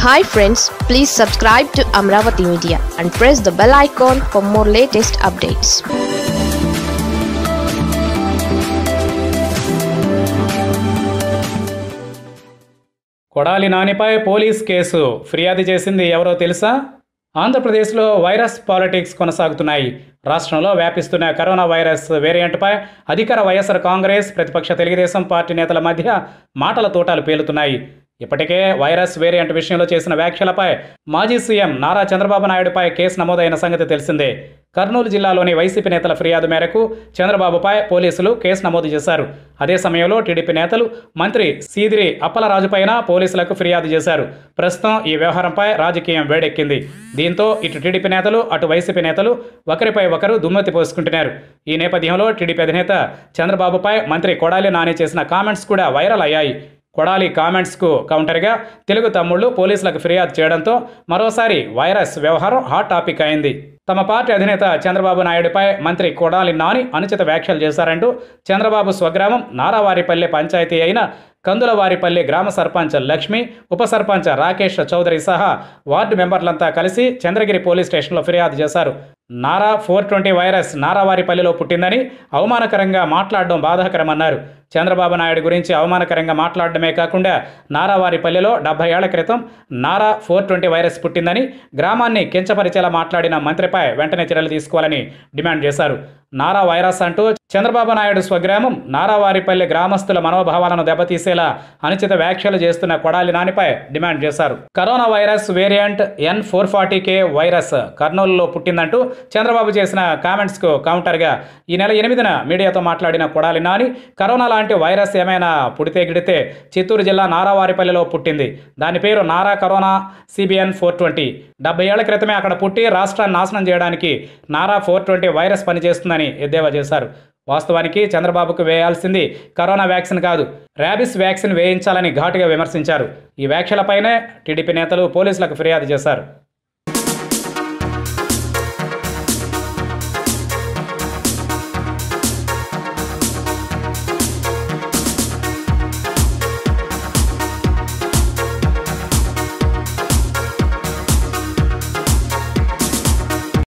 hi friends please subscribe to Amaravati media and press the bell icon for more latest updates Kodali నానిపై police case ఫిర్యాదు చేసింది ఎవరో తెలుసా ఆంధ్రప్రదేశ్లో వైరస్ పాలిటిక్స్ కొనసాగుతున్నాయి రాష్ట్రంలో వ్యాపిస్తున్న కరోనా వైరస్ వేరియంట్పై అధికార వైఎస్ఆర్ కాంగ్రెస్ ప్రతిపక్ష తెలుగుదేశం పార్టీ నేతల మధ్య మాటల తోటాలు పేలుతున్నాయి ఇప్పటికే వైరస్ వేరియంట్ విషయంలో చేసిన వ్యాఖ్యలపై మాజీ సీఎం నారా చంద్రబాబు నాయుడుపై కేసు నమోదైన సంగతి తెలిసిందే కర్నూలు జిల్లాలోని వైసీపీ నేతల ఫిర్యాదు మేరకు చంద్రబాబుపై పోలీసులు కేసు నమోదు చేశారు అదే సమయంలో టీడీపీ నేతలు మంత్రి సీదిరి అప్పలరాజుపైన పోలీసులకు ఫిర్యాదు చేశారు ప్రస్తుతం ఈ వ్యవహారంపై రాజకీయం వేడెక్కింది దీంతో ఇటు టీడీపీ నేతలు అటు వైసీపీ నేతలు ఒకరిపై ఒకరు దుమ్మెత్తి పోసుకుంటున్నారు ఈ నేపథ్యంలో టీడీపీ అధినేత చంద్రబాబుపై మంత్రి కొడాలి నాని చేసిన కామెంట్స్ కూడా వైరల్ అయ్యాయి కొడాలి కామెంట్స్కు కౌంటర్గా తెలుగు తమ్ముళ్లు పోలీసులకు ఫిర్యాదు చేయడంతో మరోసారి వైరస్ వ్యవహారం హాట్ టాపిక్ అయింది తమ పార్టీ అధినేత చంద్రబాబు నాయుడుపై మంత్రి కొడాలి నాని అనుచిత వ్యాఖ్యలు చేశారంటూ చంద్రబాబు స్వగ్రామం నారావారిపల్లె పంచాయతీ అయిన కందులవారిపల్లి గ్రామ సర్పంచ్ లక్ష్మి ఉప సర్పంచ్ రాకేష్ చౌదరి సహా వార్డు మెంబర్లంతా కలిసి చంద్రగిరి పోలీస్ స్టేషన్లో ఫిర్యాదు చేశారు నారా ఫోర్ ట్వంటీ వైరస్ నారావారిపల్లిలో పుట్టిందని అవమానకరంగా మాట్లాడడం బాధాకరమన్నారు చంద్రబాబు నాయుడు గురించి అవమానకరంగా మాట్లాడడమే కాకుండా నారావారిపల్లిలో డెబ్బై ఏళ్ల క్రితం నారా ఫోర్ ట్వంటీ వైరస్ పుట్టిందని గ్రామాన్ని కించపరిచేలా మాట్లాడిన మంత్రిపై వెంటనే చర్యలు తీసుకోవాలని డిమాండ్ చేశారు నారా వైరస్ అంటూ చంద్రబాబు నాయుడు స్వగ్రామం నారావారిపల్లి గ్రామస్తుల మనోభావాలను దెబ్బతీసేలా అనుచిత వ్యాఖ్యలు చేస్తున్న కొడాలి నానిపై డిమాండ్ చేశారు corona virus variant N four forty K virus కర్నూలులో పుట్టిందంటూ చంద్రబాబు చేసిన కామెంట్స్కు కౌంటర్గా ఈ నెల ఎనిమిదిన మీడియాతో మాట్లాడిన కొడాలి నాని కరోనా లాంటి వైరస్ ఏమైనా పుడితే గిడితే చిత్తూరు జిల్లా నారావారిపల్లిలో పుట్టింది దాని పేరు Nara corona CBN four twenty డెబ్బై ఏళ్ల క్రితమే అక్కడ పుట్టి రాష్ట్రాన్ని నాశనం చేయడానికి నారా ఫోర్ ట్వంటీ వైరస్ పనిచేస్తుందని ఎద్దేవా చేశారు వాస్తవానికి చంద్రబాబుకు వేయాల్సింది కరోనా వ్యాక్సిన్ కాదు ర్యాబిస్ వ్యాక్సిన్ వేయించాలని ఘాటుగా విమర్శించారు ఈ వ్యాఖ్యలపైనే టీడీపీ నేతలు పోలీసులకు ఫిర్యాదు చేశారు